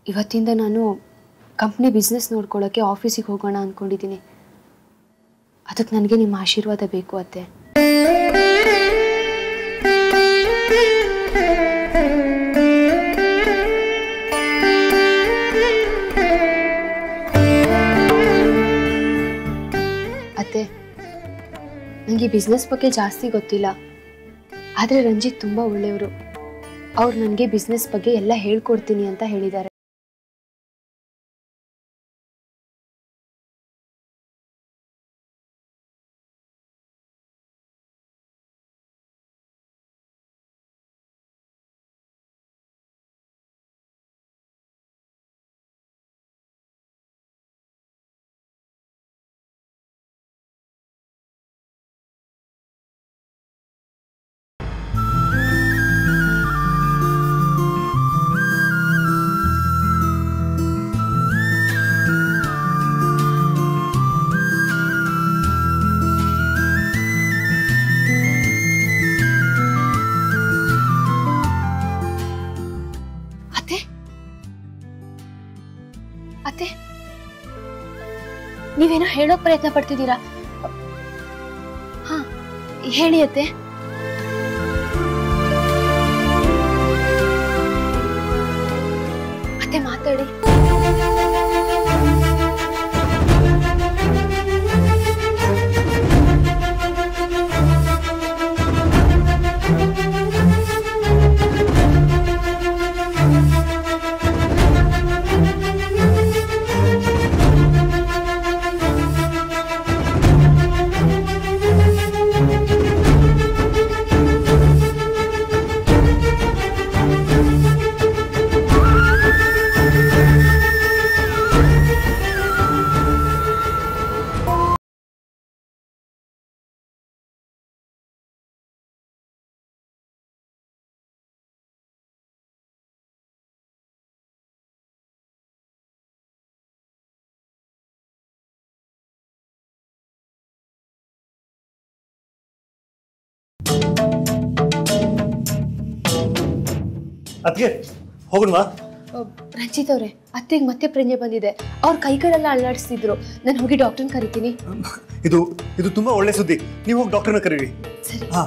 ಇವತ್ತಿಂದ ನಾನು company business ನೋಡ್ಕೊಳ್ಳೋಕ್ಕೆ ಆಫೀಸಿಗೆ ಹೋಗೋಣ ಅಂದ್ಕೊಂಡಿದ್ದೀನಿ ಅದಕ್ಕೆ ನನಗೆ ನಿಮ್ಮ ಆಶೀರ್ವಾದ ಬೇಕು ಅತ್ತೆ ಅತ್ತೆ ನನಗೆ ಬಿಸ್ನೆಸ್ ಬಗ್ಗೆ ಜಾಸ್ತಿ ಗೊತ್ತಿಲ್ಲ ಆದರೆ ರಂಜಿತ್ ತುಂಬ ಒಳ್ಳೆಯವರು ಅವ್ರು ನನಗೆ ಬಿಸ್ನೆಸ್ ಬಗ್ಗೆ ಎಲ್ಲ ಹೇಳ್ಕೊಡ್ತೀನಿ ಅಂತ ಹೇಳಿದ್ದಾರೆ ಅತ್ತೆ ಅತ್ತೆ ನೀವೇನೋ ಹೇಳೋಕ್ ಪ್ರಯತ್ನ ಪಡ್ತಿದ್ದೀರಾ ಹಾ ಹೇಳಿ ಅತ್ತೆ ಅತ್ತೆ ಮಾತಾಡಿ ಅದಕ್ಕೆ ಹೋಗೋಣವಾ ರಂಜಿತ್ ಅವರೇ ಅತ್ತೆಗೆ ಮತ್ತೆ ಪ್ರಜ್ಞೆ ಬಂದಿದೆ ಅವ್ರ ಕೈಗಳೆಲ್ಲ ಅಲ್ಲಾಡಿಸ್ತಿದ್ರು ನಾನು ಹೋಗಿ ಡಾಕ್ಟರ್ನ ಕರಿತೀನಿ ಇದು ಇದು ತುಂಬಾ ಒಳ್ಳೆ ಸುದ್ದಿ ನೀವು ಹೋಗಿ ಡಾಕ್ಟರ್ನ ಕರೀರಿ ಸರಿ ಹಾ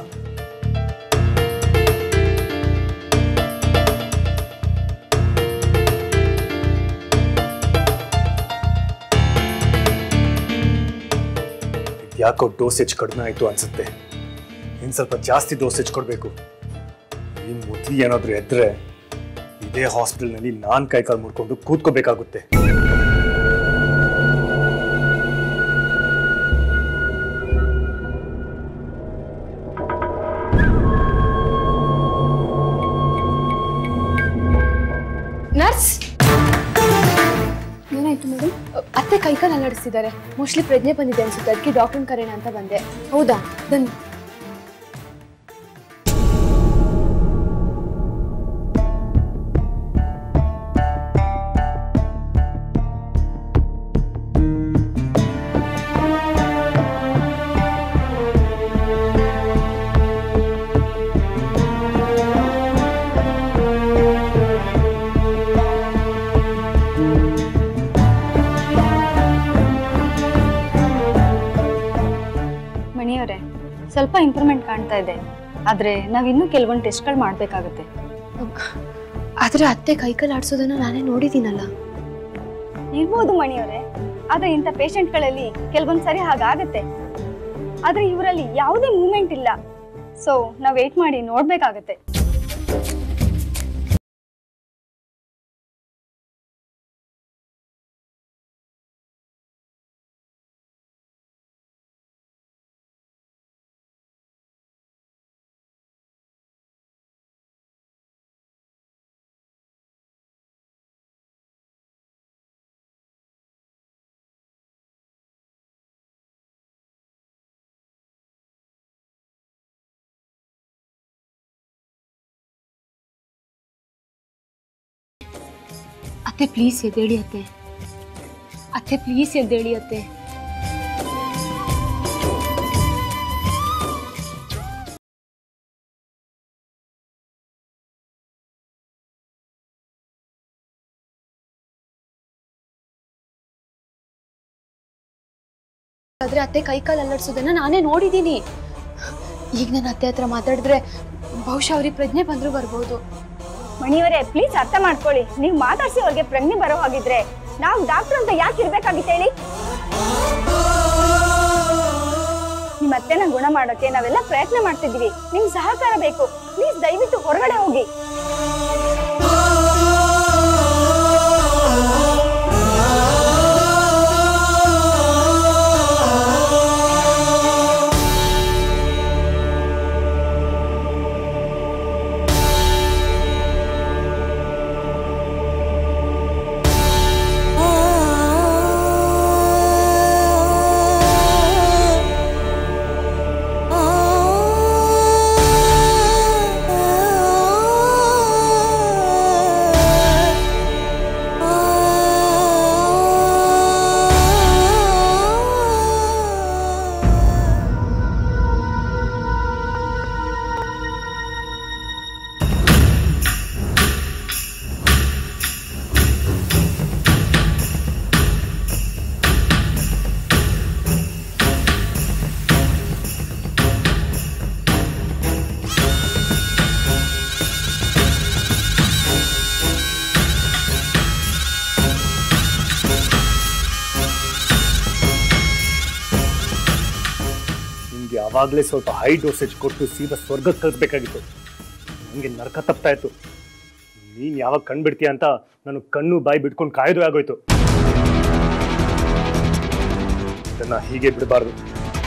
ಯಾಕೋ ಡೋಸೇಜ್ ಕಡಿಮೆ ಆಯ್ತು ಅನ್ಸುತ್ತೆ ಇನ್ನು ಸ್ವಲ್ಪ ಜಾಸ್ತಿ ಡೋಸೇಜ್ ಕೊಡಬೇಕು ಈ ಮುದ್ದಿ ಏನಾದರೂ ಎದ್ರೆ ಇದೇ ಹಾಸ್ಪಿಟಲ್ನಲ್ಲಿ ನಾನು ಕೈಕಾಲು ಮುಡ್ಕೊಂಡು ಕೂತ್ಕೋಬೇಕಾಗುತ್ತೆ ನರ್ಸ್ ಏನಾಯ್ತು ಮೇಡಮ್ ಅತ್ತೆ ಕೈಕಾಲು ಅಲ್ಲಾಡಿಸ್ತಿದ್ದಾರೆ ಮೋಸ್ಟ್ಲಿ ಪ್ರಜ್ಞೆ ಬಂದಿದೆ ಅನ್ಸುತ್ತೆ ಅದಕ್ಕೆ ಡಾಕ್ಟರ್ನ ಕರೆಯೋಣ ಅಂತ ಬಂದೆ ಹೌದಾ ಬನ್ನಿ ಮಣಿಯವರೇ ಸ್ವಲ್ಪ ಇಂಪ್ರೂವ್ಮೆಂಟ್ ಕಾಣ್ತಾ ಇದೆ ಆದ್ರೆ ನಾವಿನ್ನೂ ಕೆಲವೊಂದು ಟೆಸ್ಟ್ಗಳು ಮಾಡಬೇಕಾಗುತ್ತೆ ಆದ್ರೆ ಅತ್ತೆ ಕೈಕಾಲು ಆಡ್ಸೋದನ್ನ ನಾನೇ ನೋಡಿದ್ದೀನಲ್ಲ ಇರ್ಬೋದು ಮಣಿಯವರೇ ಆದ್ರೆ ಇಂಥ ಪೇಷಂಟ್ಗಳಲ್ಲಿ ಕೆಲವೊಂದ್ ಸರಿ ಹಾಗಾಗತ್ತೆ ಆದ್ರೆ ಇವರಲ್ಲಿ ಯಾವುದೇ ಮೂವ್ಮೆಂಟ್ ಇಲ್ಲ ಸೊ ನಾವು ವೇಟ್ ಮಾಡಿ ನೋಡ್ಬೇಕಾಗತ್ತೆ ಅತ್ತೆ ಪ್ಲೀಸ್ ಎದ್ದೇಳಿ ಅತ್ತೆ ಅತ್ತೆ ಪ್ಲೀಸ್ ಎದ್ದೇಳಿ ಅತ್ತೆ ಆದ್ರೆ ಅತ್ತೆ ಕೈ ಕಾಲು ಅಲ್ಲಾಡ್ಸೋದನ್ನ ನಾನೇ ನೋಡಿದ್ದೀನಿ ಈಗ ನನ್ನ ಅತ್ತೆ ಹತ್ರ ಮಾತಾಡಿದ್ರೆ ಬಹುಶಃ ಅವ್ರಿಗೆ ಪ್ರಜ್ಞೆ ಬಂದ್ರು ಬರ್ಬೋದು ಮಣಿಯವರೇ ಪ್ಲೀಸ್ ಅರ್ಥ ಮಾಡ್ಕೊಳ್ಳಿ ನೀವು ಮಾತಾಡ್ಸಿ ಅವ್ರಿಗೆ ಪ್ರಜ್ಞೆ ಬರೋ ಹಾಗಿದ್ರೆ ನಾವು ಡಾಕ್ಟರ್ ಅಂತ ಯಾಕೆ ಇರ್ಬೇಕಾಗಿತ್ತು ಹೇಳಿ ನಿಮ್ಮ ಅತ್ತೆನ ಗುಣ ಮಾಡೋಕೆ ನಾವೆಲ್ಲ ಪ್ರಯತ್ನ ಮಾಡ್ತಿದ್ವಿ ನಿಮ್ ಸಹಕಾರ ಬೇಕು ಪ್ಲೀಸ್ ದಯವಿಟ್ಟು ಹೊರಗಡೆ ಹೋಗಿ ನಿಮ್ಗೆ ಆವಾಗಲೇ ಸ್ವಲ್ಪ ಹೈ ಡೋಸೇಜ್ ಕೊಟ್ಟು ಸೀದಾ ಸ್ವರ್ಗಕ್ಕೆ ಕಳಿಸ್ಬೇಕಾಗಿತ್ತು ನನಗೆ ನರಕ ತಪ್ತಾ ಇತ್ತು ನೀನು ಯಾವಾಗ ಕಣ್ಬಿಡ್ತೀಯ ಅಂತ ನಾನು ಕಣ್ಣು ಬಾಯಿ ಬಿಟ್ಕೊಂಡು ಕಾಯ್ದು ಆಗೋಯ್ತು ಇದನ್ನ ಹೀಗೆ ಬಿಡಬಾರ್ದು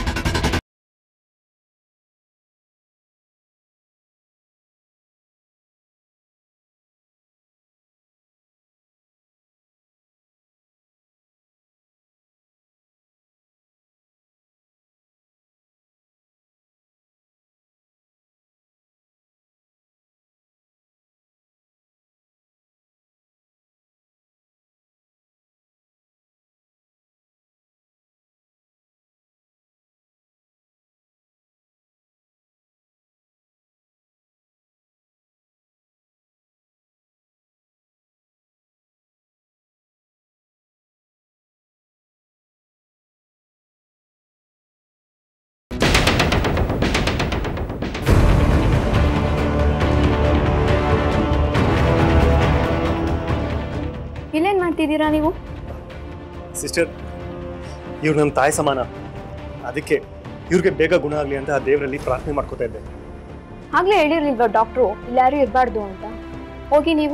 ಇಲ್ಲೇನ್ ಮಾಡ್ತಿದ್ದೀರಾ ನೀವು ಸಿಸ್ಟರ್ ಇವ್ರು ನನ್ನ ತಾಯಿ ಸಮಾನ ಅದಕ್ಕೆ ಇವ್ರಿಗೆ ಬೇಗ ಗುಣ ಆಗಲಿ ಅಂತ ಆ ದೇವರಲ್ಲಿ ಪ್ರಾರ್ಥನೆ ಮಾಡ್ಕೋತಾ ಇದ್ದೆ ಆಗ್ಲೇ ಹೇಳಿರ್ಲಿಲ್ವಾ ಡಾಕ್ಟ್ರು ಇಲ್ಲಾರು ಇರಬಾರ್ದು ಅಂತ ಹೋಗಿ ನೀವು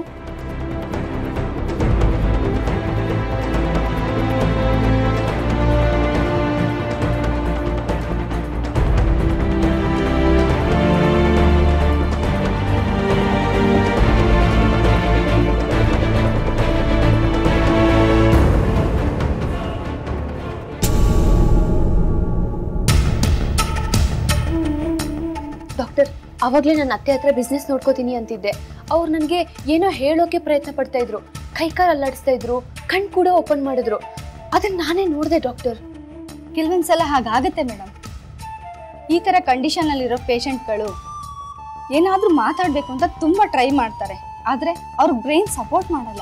ಡಾಕ್ಟರ್ ಅವಾಗಲೇ ನನ್ನ ಅತ್ತೆ ಹತ್ರ ಬಿಸ್ನೆಸ್ ನೋಡ್ಕೋತೀನಿ ಅಂತಿದ್ದೆ ಅವ್ರು ನನಗೆ ಏನೋ ಹೇಳೋಕೆ ಪ್ರಯತ್ನ ಪಡ್ತಾ ಇದ್ರು ಕೈ ಕಾಲು ಅಲ್ಲಾಡಿಸ್ತಾ ಇದ್ರು ಕಣ್ ಕೂಡ ಓಪನ್ ಮಾಡಿದ್ರು ಅದನ್ನ ನಾನೇ ನೋಡಿದೆ ಡಾಕ್ಟರ್ ಕೆಲವೊಂದ್ಸಲ ಹಾಗಾಗತ್ತೆ ಮೇಡಮ್ ಈ ಥರ ಕಂಡೀಷನಲ್ಲಿರೋ ಪೇಷಂಟ್ಗಳು ಏನಾದರೂ ಮಾತಾಡಬೇಕು ಅಂತ ತುಂಬ ಟ್ರೈ ಮಾಡ್ತಾರೆ ಆದರೆ ಅವ್ರ ಬ್ರೈನ್ ಸಪೋರ್ಟ್ ಮಾಡಲ್ಲ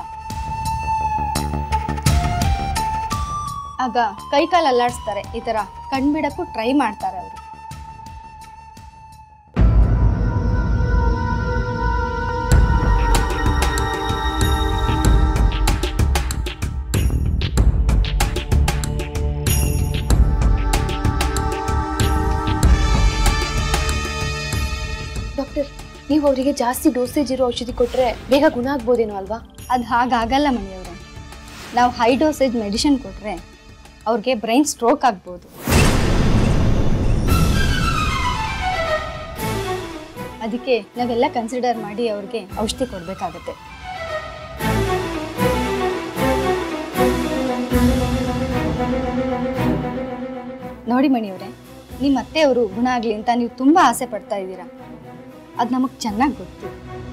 ಆಗ ಕೈ ಕಾಲು ಅಲ್ಲಾಡಿಸ್ತಾರೆ ಈ ಥರ ಕಣ್ಬಿಡಕ್ಕೂ ಟ್ರೈ ಮಾಡ್ತಾರೆ ಅವರು ಡಾಕ್ಟರ್ ನೀವು ಅವರಿಗೆ ಜಾಸ್ತಿ ಡೋಸೇಜ್ ಇರೋ ಔಷಧಿ ಕೊಟ್ರೆ ಬೇಗ ಗುಣ ಆಗ್ಬೋದೇನೋ ಅಲ್ವಾ ಅದು ಹಾಗಾಗಲ್ಲ ಮನೆಯವರು ನಾವು ಹೈ ಡೋಸೇಜ್ ಮೆಡಿಸಿನ್ ಕೊಟ್ಟರೆ ಅವ್ರಿಗೆ ಬ್ರೈನ್ ಸ್ಟ್ರೋಕ್ ಆಗ್ಬೋದು ಅದಕ್ಕೆ ನಾವೆಲ್ಲ ಕನ್ಸಿಡರ್ ಮಾಡಿ ಅವ್ರಿಗೆ ಔಷಧಿ ಕೊಡಬೇಕಾಗತ್ತೆ ನೋಡಿ ಮಣಿಯವರೇ ನಿಮ್ಮ ಅತ್ತೆಯವರು ಗುಣ ಆಗಲಿ ಅಂತ ನೀವು ತುಂಬ ಆಸೆ ಪಡ್ತಾ ಇದ್ದೀರಾ ಅದು ನಮಗೆ ಚೆನ್ನಾಗಿ ಗೊತ್ತು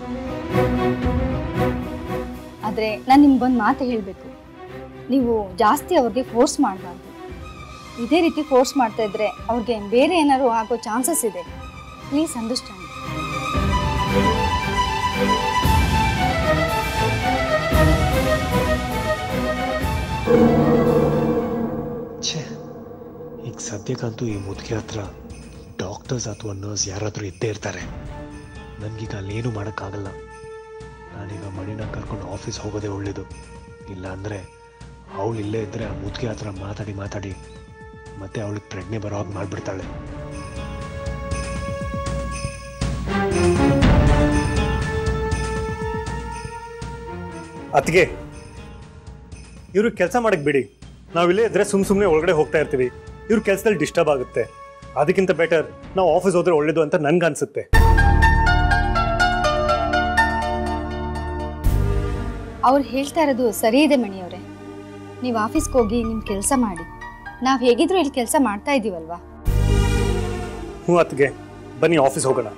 ಆದರೆ ನಾನು ನಿಮ್ಗೊಂದು ಮಾತು ಹೇಳಬೇಕು ನೀವು ಜಾಸ್ತಿ ಅವ್ರಿಗೆ ಫೋರ್ಸ್ ಮಾಡಬಾರ್ದು ಇದೇ ರೀತಿ ಫೋರ್ಸ್ ಮಾಡ್ತಾ ಇದ್ರೆ ಅವ್ರಿಗೆ ಬೇರೆ ಏನಾದ್ರು ಆಗೋ ಚಾನ್ಸಸ್ ಇದೆ ಪ್ಲೀಸ್ ಅಂಡರ್ಸ್ಟ್ಯಾಂಡ್ ಛೇ ಈಗ ಸದ್ಯಕ್ಕಂತೂ ಈ ಮುದುಕಿ ಹತ್ರ ಡಾಕ್ಟರ್ಸ್ ಅಥವಾ ನರ್ಸ್ ಯಾರಾದರೂ ಇದ್ದೇ ಇರ್ತಾರೆ ನನಗೀಗ ಅಲ್ಲೇನು ಮಾಡೋಕ್ಕಾಗಲ್ಲ ನಾನೀಗ ಮಣಿನ ಕರ್ಕೊಂಡು ಆಫೀಸ್ ಹೋಗೋದೇ ಒಳ್ಳೇದು ಇಲ್ಲ ಅಂದರೆ ಅವಳು ಇಲ್ಲೇ ಇದ್ದರೆ ಆ ಮುದುಕಿ ಹತ್ರ ಮಾತಾಡಿ ಮಾತಾಡಿ ಮತ್ತೆ ಅವಳಿಗೆ ಪ್ರಜ್ಞೆ ಬರೋ ಹಾಗೆ ಮಾಡಿಬಿಡ್ತಾಳೆ ಅತ್ತಿಗೆ ಇವರು ಕೆಲಸ ಮಾಡಕ್ ಬಿಡಿ ನಾವಿಲ್ಲೇ ಇದ್ರೆ ಸುಮ್ ಸುಮ್ಮನೆ ಒಳಗಡೆ ಹೋಗ್ತಾ ಇರ್ತೀವಿ ಇವ್ರ ಕೆಲಸದಲ್ಲಿ ಡಿಸ್ಟರ್ಬ್ ಆಗುತ್ತೆ ಅದಕ್ಕಿಂತ ಬೆಟರ್ ನಾವು ಆಫೀಸ್ ಹೋದ್ರೆ ಒಳ್ಳೇದು ಅಂತ ನನ್ಗೆ ಅನ್ಸುತ್ತೆ ಅವ್ರು ಹೇಳ್ತಾ ಇರೋದು ಸರಿ ಇದೆ ಮಣಿಯವರೇ ನೀವು ಆಫೀಸ್ಗೆ ಹೋಗಿ ನಿಮ್ಮ ಕೆಲಸ ಮಾಡಿ ನಾವು ಹೇಗಿದ್ರು ಇಲ್ಲಿ ಕೆಲಸ ಮಾಡ್ತಾ ಇದ್ದೀವಲ್ವಾ ಹ್ಞೂ ಅತ್ತಿಗೆ ಬನ್ನಿ ಆಫೀಸ್ ಹೋಗೋಣ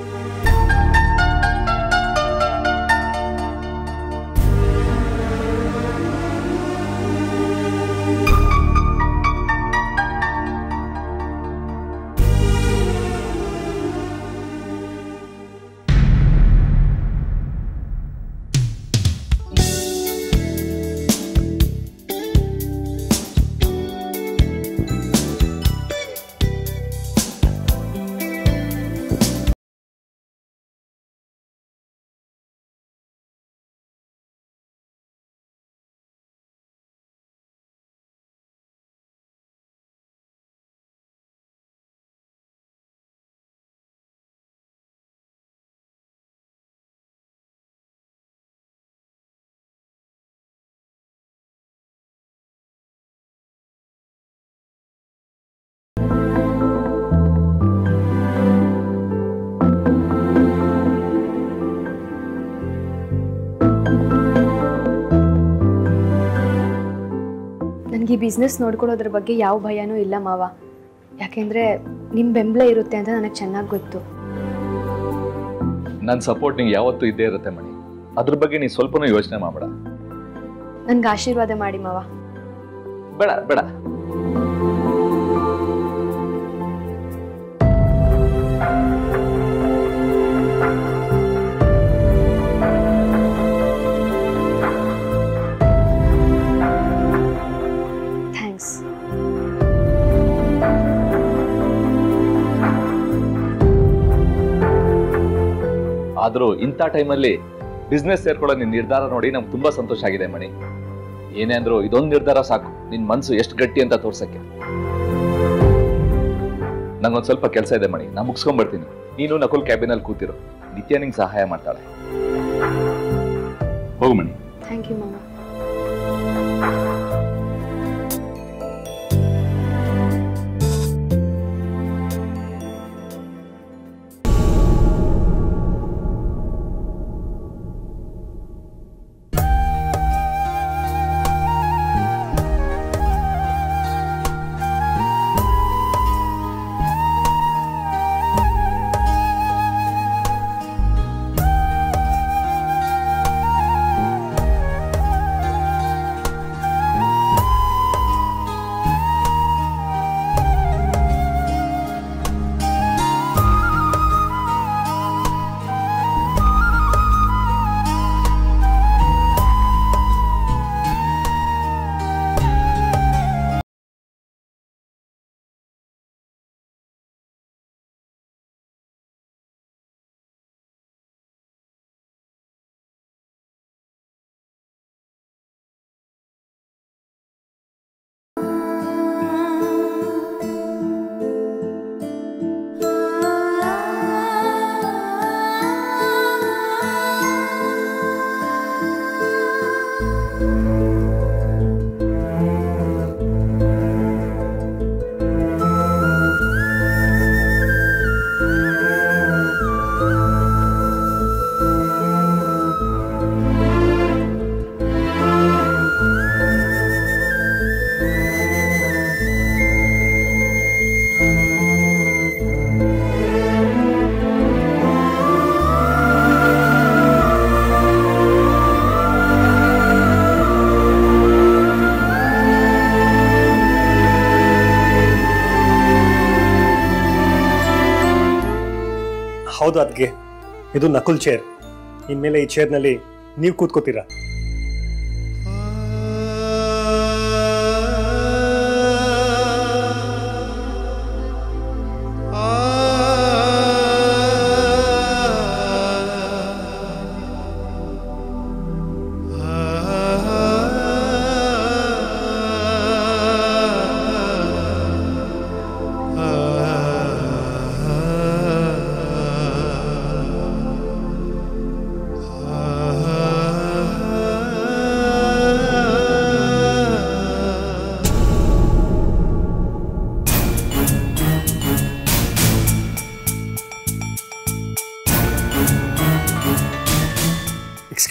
ನನಗೆ ಈ ಬಿಸ್ನೆಸ್ ನೋಡ್ಕೊಳ್ಳೋದ್ರ ಬಗ್ಗೆ ಯಾವ ಭಯನೂ ಇಲ್ಲ ಮಾವ ಯಾಕೆಂದರೆ ನಿಮ್ಮ ಬೆಂಬಲ ಇರುತ್ತೆ ಅಂತ ನನಗೆ ಚೆನ್ನಾಗಿ ಗೊತ್ತು ನನ್ನ ಸಪೋರ್ಟ್ ನಿಂಗೆ ಯಾವತ್ತೂ ಇದ್ದೇ ಇರುತ್ತೆ ಮಣಿ ಅದ್ರ ಬಗ್ಗೆ ನೀ ಸ್ವಲ್ಪನೂ ಯೋಚನೆ ಮಾಡಬೇಡ ನನಗೆ ಆಶೀರ್ವಾದ ಮಾಡಿ ಮಾವ ಬೇಡ ಬೇಡ ಥ್ಯಾಂಕ್ಸ್ ಆದರೂ ಇಂಥ ಟೈಮಲ್ಲಿ ಬಿಸ್ನೆಸ್ ಸೇರ್ಕೊಳ್ಳೋ ನಿನ್ನ ನಿರ್ಧಾರ ನೋಡಿ ನಮ್ಗೆ ತುಂಬಾ ಸಂತೋಷ ಆಗಿದೆ ಮಣಿ ಏನೇ ಅಂದ್ರು ಇದೊಂದು ನಿರ್ಧಾರ ಸಾಕು ನಿನ್ನ ಮನಸ್ಸು ಎಷ್ಟು ಗಟ್ಟಿ ಅಂತ ತೋರ್ಸಕ್ಕೆ ನಂಗೊಂದು ಸ್ವಲ್ಪ ಕೆಲಸ ಇದೆ ಮಣಿ ನಾ ಮುಗಿಸ್ಕೊಂಡ್ಬರ್ತೀನಿ ನೀನು ನಕುಲ್ ಕ್ಯಾಬಿನಲ್ಲಿ ಕೂತಿರು ನಿತ್ಯ ನಿಂಗೆ ಸಹಾಯ ಮಾಡ್ತಾಳೆ ಹೋಗು ಮಣಿ ಥ್ಯಾಂಕ್ ಯು ಮಾವ ಹೌದು ಅದಕ್ಕೆ ಇದು ನಕುಲ್ ಚೇರ್ ಇನ್ಮೇಲೆ ಈ ಚೇರ್ನಲ್ಲಿ ನೀವು ಕೂತ್ಕೋತೀರಾ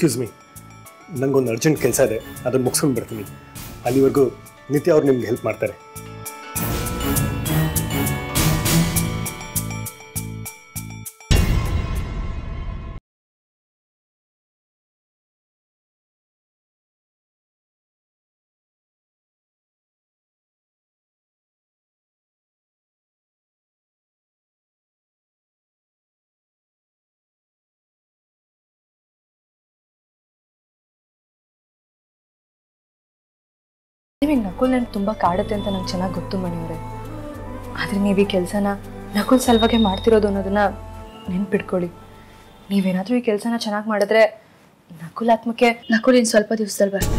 ಎಕ್ಸ್ಕ್ಯೂಸ್ ಮೀ ನನಗೊಂದು ಅರ್ಜೆಂಟ್ ಕೆಲಸ ಇದೆ ಅದನ್ನು ಮುಗಿಸ್ಕೊಂಡು ಬರ್ತೀನಿ ಅಲ್ಲಿವರೆಗೂ ನಿತ್ಯ ಅವ್ರು ನಿಮ್ಗೆ ಹೆಲ್ಪ್ ಮಾಡ್ತಾರೆ ನಿಮಗೆ ನಕುಲ್ ನೆನ್ಪು ತುಂಬ ಕಾಡುತ್ತೆ ಅಂತ ನಂಗೆ ಚೆನ್ನಾಗಿ ಗೊತ್ತು ಮಣಿಯವರೇ ಆದರೆ ನೀವು ಈ ಕೆಲಸನ ನಕುಲ್ ಸಲುವಾಗೆ ಮಾಡ್ತಿರೋದು ಅನ್ನೋದನ್ನ ನೆನ್ಪಿಟ್ಕೊಳ್ಳಿ ನೀವೇನಾದರೂ ಈ ಕೆಲಸನ ಚೆನ್ನಾಗಿ ಮಾಡಿದ್ರೆ ನಕುಲ್ ಆತ್ಮಕ್ಕೆ ನಕುಲ್ ಇನ್ನು ಸ್ವಲ್ಪ ದಿವಸದಲ್ಲಿ ಬರ್ತಾರೆ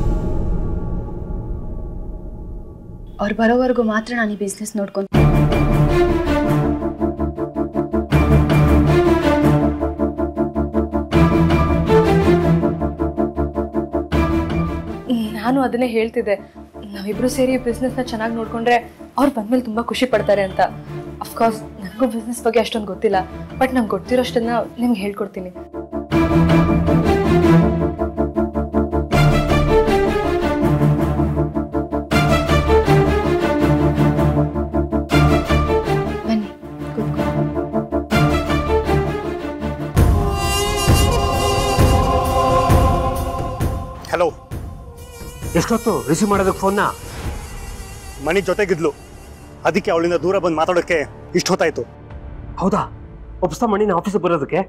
ಅವ್ರು ಬರೋವರೆಗೂ ಮಾತ್ರ ನಾನು ಈ ಬಿಸ್ನೆಸ್ ನೋಡ್ಕೊಂಡು ನಾನು ಅದನ್ನೇ ಹೇಳ್ತಿದ್ದೆ ನಾವಿಬ್ರು ಸೇರಿ ಬಿಸ್ನೆಸ್ನ ಚೆನ್ನಾಗಿ ನೋಡ್ಕೊಂಡ್ರೆ ಅವ್ರು ಬಂದ್ಮೇಲೆ ತುಂಬ ಖುಷಿ ಪಡ್ತಾರೆ ಅಂತ ಅಫ್ಕೋರ್ಸ್ ನನಗೂ ಬಿಸ್ನೆಸ್ ಬಗ್ಗೆ ಅಷ್ಟೊಂದು ಗೊತ್ತಿಲ್ಲ ಬಟ್ ನಂಗೆ ಗೊತ್ತಿರೋಷ್ಟನ್ನ ನಿಮ್ಗೆ ಹೇಳ್ಕೊಡ್ತೀನಿ ಬನ್ನಿ ಕೂತ್ಕೊ ಹಲೋ ಎಷ್ಟೊತ್ತು ರಿಸೀವ್ ಮಾಡೋದಕ್ಕೆ ಫೋನ್ನ ಮಣಿ ಜೊತೆಗಿದ್ಲು ಅದಕ್ಕೆ ಅವಳಿಂದ ದೂರ ಬಂದು ಮಾತಾಡೋಕ್ಕೆ ಇಷ್ಟು ಹೊತ್ತಾಯ್ತು ಹೌದಾ ಒಪ್ಸ್ತಾ ಮಣ್ಣಿನ ಆಫೀಸಿಗೆ ಬರೋದಕ್ಕೆ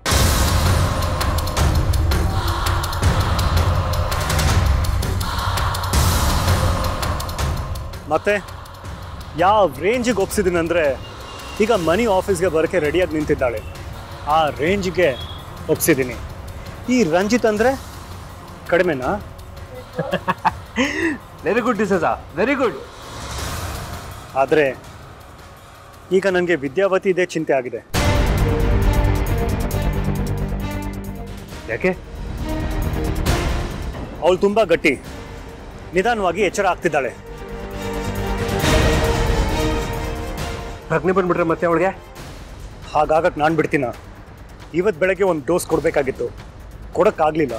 ಮತ್ತೆ ಯಾವ ರೇಂಜಿಗೆ ಒಪ್ಸಿದ್ದೀನಿ ಅಂದರೆ ಈಗ ಮನಿ ಆಫೀಸ್ಗೆ ಬರೋಕ್ಕೆ ರೆಡಿಯಾಗಿ ನಿಂತಿದ್ದಾಳೆ ಆ ರೇಂಜ್ಗೆ ಒಪ್ಸಿದ್ದೀನಿ ಈ ರಂಜಿತ್ ಅಂದರೆ ಕಡಿಮೆನಾ ವೆರಿ ಗುಡ್ ಡಿಸೈಸ ವೆರಿ ಗುಡ್ ಆದರೆ ಈಗ ನನಗೆ ವಿದ್ಯಾವತಿ ಇದೇ ಚಿಂತೆ ಆಗಿದೆ ಯಾಕೆ ಅವಳು ತುಂಬ ಗಟ್ಟಿ ನಿಧಾನವಾಗಿ ಎಚ್ಚರ ಆಗ್ತಿದ್ದಾಳೆ ಪ್ರಜ್ಞೆ ಬಂದ್ಬಿಟ್ರೆ ಮತ್ತೆ ಅವಳಿಗೆ ಹಾಗಾಗಕ್ಕೆ ನಾನು ಬಿಡ್ತೀನ ಇವತ್ತು ಬೆಳಗ್ಗೆ ಒಂದು ಡೋಸ್ ಕೊಡಬೇಕಾಗಿತ್ತು ಕೊಡೋಕ್ಕಾಗಲಿಲ್ಲ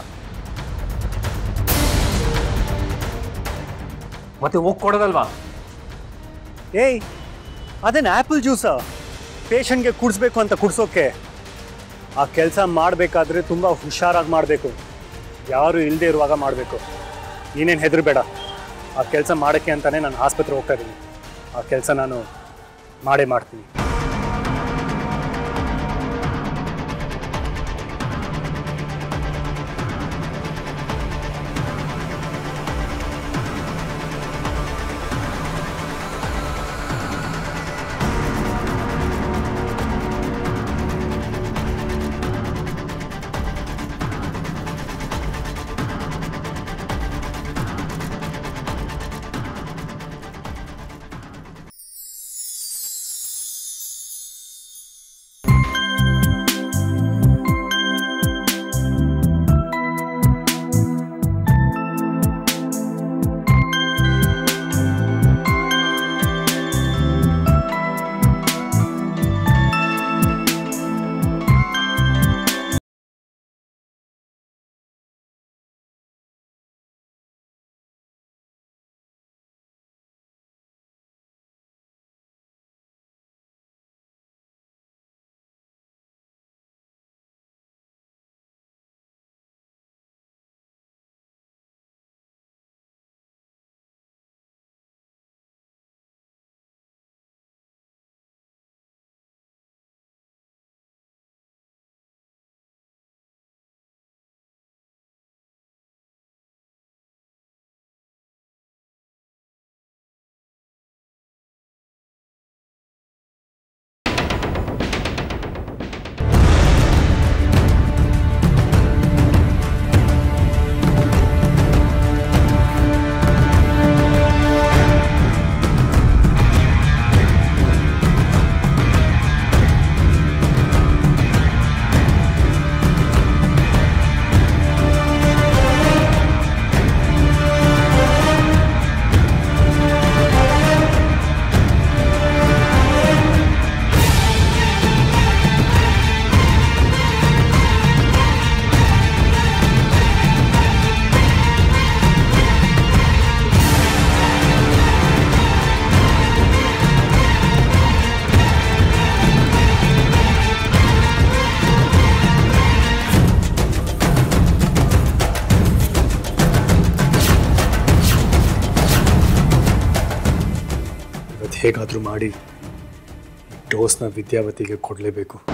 ಮತ್ತೆ ಹೋಗಿ ಕೊಡೋದಲ್ವಾ ಏಯ್ ಅದೇನು ಆ್ಯಪಲ್ ಜ್ಯೂಸಾ ಪೇಷಂಟ್ಗೆ ಕುಡಿಸ್ಬೇಕು ಅಂತ ಕುಡ್ಸೋಕೆ ಆ ಕೆಲಸ ಮಾಡಬೇಕಾದ್ರೆ ತುಂಬ ಹುಷಾರಾಗಿ ಮಾಡಬೇಕು ಯಾರು ಇಲ್ಲದೆ ಇರುವಾಗ ಮಾಡಬೇಕು ನೀನೇನು ಹೆದರಬೇಡ ಆ ಕೆಲಸ ಮಾಡೋಕ್ಕೆ ಅಂತಲೇ ನಾನು ಆಸ್ಪತ್ರೆ ಹೋಗ್ತಾ ಇದ್ದೀನಿ ಆ ಕೆಲಸ ನಾನು ಮಾಡೇ ಮಾಡ್ತೀನಿ ಹೇಗಾದರೂ ಮಾಡಿ ಈ ಡೋಸ್ನ ವಿದ್ಯಾವತಿಗೆ ಕೊಡಲೇಬೇಕು